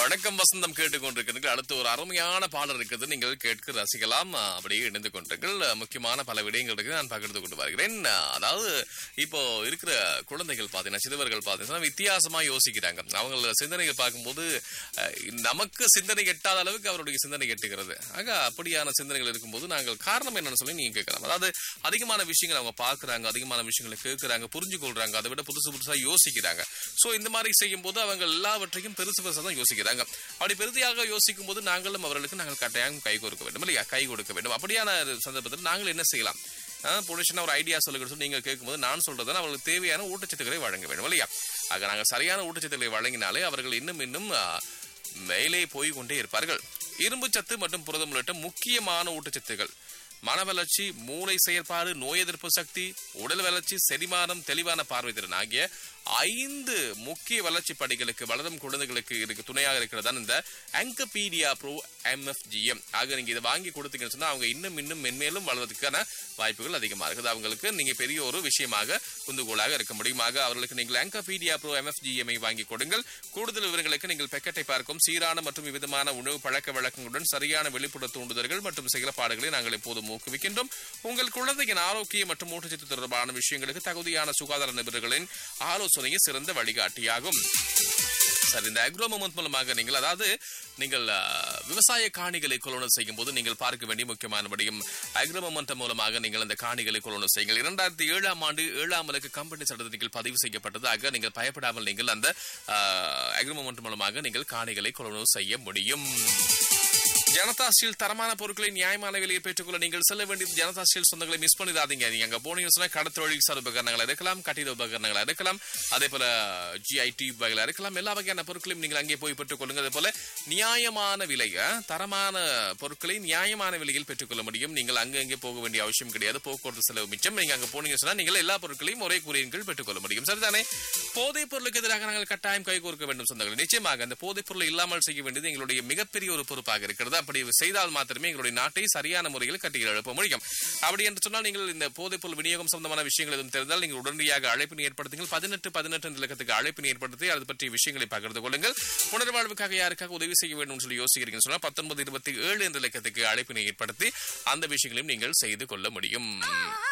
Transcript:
வணக்கம் வசந்தம் கேட்டுக்கொண்டிருக்கிறீர்கள் அடுத்து ஒரு அருமையான பாடல் இருக்குது நீங்கள் கேட்க ரசிக்கலாம் அஹ், அப்படியே இணைந்து கொண்டிருங்கள் அஹ், முக்கியமான பல விடயங்கள் இருக்கு நான் பகிர்ந்து கொண்டு வருகிறேன் அஹ், அதாவது இப்போ இருக்கிற குழந்தைகள் பார்த்தீங்கன்னா சிறுவர்கள் பார்த்தீங்கன்னா வித்தியாசமா யோசிக்கிறாங்க அவங்க சிந்தனைகள் பார்க்கும்போது அஹ், நமக்கு சிந்தனை எட்டாத அளவுக்கு அவருடைய சிந்தனை எட்டுகிறது ஆக அப்படியான சிந்தனைகள் இருக்கும்போது நாங்கள் காரணம் என்னன்னு சொல்லி நீங்க கேட்கலாம் அதாவது அதிகமான விஷயங்கள் அவங்க பார்க்கறாங்க அதிகமான விஷயங்களை கேட்கறாங்க புரிஞ்சு கொள்றாங்க அதை விட புதுசு புதுசா யோசிக்கிறாங்க சோ இந்த மாதிரி செய்யும் போது அவங்க எல்லாவற்றையும் பெருசு பெருசா தான் யோசிக்கிறாங்க அப்படி பெருதியாக யோசிக்கும் போது நாங்களும் அவர்களுக்கு நாங்கள் கட்டாயம் கை கொடுக்க வேண்டும் இல்லையா கை கொடுக்க வேண்டும் அப்படியான சந்தர்ப்பத்தில் நாங்கள் என்ன செய்யலாம் புனிஷனா ஒரு ஐடியா சொல்லுங்க சொல்லி நீங்க கேட்கும்போது நான் சொல்றதுதான் அவர்களுக்கு தேவையான ஊட்டச்சத்துக்களை வழங்க வேண்டும் இல்லையா ஆக நாங்கள் சரியான ஊட்டச்சத்துக்களை வழங்கினாலே அவர்கள் இன்னும் இன்னும் ஆ, மேலே போய் கொண்டே இருப்பார்கள் இரும்பு சத்து மற்றும் புரதம் உள்ளிட்ட முக்கியமான ஊட்டச்சத்துகள் மன வளர்ச்சி மூளை செயற்பாடு நோய் எதிர்ப்பு சக்தி உடல் வளர்ச்சி செரிமானம் தெளிவான பார்வை திறன் ஆகிய ஐந்து முக்கிய வளர்ச்சி படிகளுக்கு வளரும் குழந்தைகளுக்கு இருக்கு துணையாக இருக்கிறதா இந்த ஆங்கபீடியா ப்ரோ எம்எஃப்ஜிஎம் ஆக நீங்க இதை வாங்கி கொடுத்தீங்கன்னு சொன்னா அவங்க இன்னும் இன்னும் மென்மேலும் வளர்வதற்கான வாய்ப்புகள் அதிகமா இருக்குது அவங்களுக்கு நீங்க பெரிய ஒரு விஷயமாக குந்துகோலாக இருக்க முடியும் ஆக அவர்களுக்கு நீங்கள் ஆங்கபீடியா ப்ரோ எம்எஃப்ஜிஎம் வாங்கி கொடுங்கள் கூடுதல் விவரங்களுக்கு நீங்கள் பெக்கெட்டை பார்க்கும் சீரான மற்றும் விதமான உணவு பழக்க வழக்கங்களுடன் சரியான வெளிப்புற தூண்டுதல்கள் மற்றும் செயல்பாடுகளை நாங்கள் எப்போதும் ஊக்குவிக்கின்றோம் உங்கள் குழந்தையின் ஆரோக்கியம் மற்றும் ஊட்டச்சத்து தொடர்பான விஷயங்களுக்கு தகுதியான சுகாதார நிபுணர்களின் ஆலோசனையே சிறந்த வழிகாட்டியாகும் சரி இந்த அக்ரோ மூமெண்ட் மூலமாக நீங்கள் அதாவது நீங்கள் அஹ், விவசாய காணிகளை கொள்வனவு செய்யும் போது நீங்கள் பார்க்க வேண்டிய முக்கியமான விடயம் அக்ரோ மூமெண்ட் மூலமாக நீங்கள் அந்த காணிகளை கொள்வனவு செய்யுங்கள் இரண்டாயிரத்தி ஏழாம் ஆண்டு ஏழாம் இலக்கு கம்பெனி சட்டத்தில் நீங்கள் பதிவு செய்யப்பட்டதாக நீங்கள் பயப்படாமல் நீங்கள் அந்த அக்ரோ மூமெண்ட் மூலமாக நீங்கள் காணிகளை கொள்வனவு செய்ய முடியும் ஜனதா ஸ்டீல் தரமான பொருட்களை நியாயமான விலையை பெற்றுக்கொள்ள நீங்கள் செல்ல வேண்டியது ஜனதா ஸ்டீல் சொந்தங்களை மிஸ் பண்ணிடாதீங்க நீங்க அங்க போனீங்கன்னு சொன்னா கடத்தொழில் சார் உபகரணங்கள் இருக்கலாம் கட்டிட உபகரணங்கள் இருக்கலாம் அதே போல ஜிஐடி வகைகள் இருக்கலாம் எல்லா வகையான பொருட்களையும் நீங்கள் அங்கே போய் பெற்றுக்கொள்ளுங்க அதே போல நியாயமான விலை அஹ், தரமான பொருட்களை நியாயமான விலையில் பெற்றுக்கொள்ள முடியும் நீங்கள் அங்க அங்கே போக வேண்டிய அவசியம் கிடையாது போக்குவரத்து செலவு மிச்சம் நீங்க அங்க போனீங்கன்னு சொன்னா நீங்கள் எல்லா பொருட்களையும் ஒரே கூறியின் கீழ் பெற்றுக்கொள்ள முடியும் சரிதானே போதைப் பொருளுக்கு எதிராக நாங்கள் கட்டாயம் கை கோர்க்க வேண்டும் சொந்தங்கள் நிச்சயமாக அந்த போதைப் பொருளை இல்லாமல் செய்ய வேண்டியது எங்களுடைய மிகப்பெரிய ஒரு பொறுப்பாக இருக்கிறது அப்படி செய்தால் மாத்திரமே எங்களுடைய நாட்டை சரியான முறையில் கட்டி எழுப்ப முடியும் அப்படி என்று சொன்னால் நீங்கள் இந்த போதைப் பொருள் விநியோகம் சம்பந்தமான விஷயங்கள் எதுவும் தெரிந்தால் நீங்கள் உடனடியாக அழைப்பினை ஏற்படுத்துங்கள் பதினெட்டு பதினெட்டு இலக்கத்துக்கு அழைப்பினை ஏற்படுத்தி அது பற்றிய விஷயங்களை பகிர்ந்து கொள்ளுங்கள் புனர்வாழ்வுக்காக யாருக்காக உதவி செய்ய வேண்டும் சொல்லி யோசிக்கிறீங்கன்னு சொன்னால் பத்தொன்பது இருபத்தி ஏழு என்ற இலக்கத்துக்கு அழைப்பினை ஏற்படுத்தி அந்த விஷயங்களையும் நீங்கள் செய்து கொள்ள முடியும்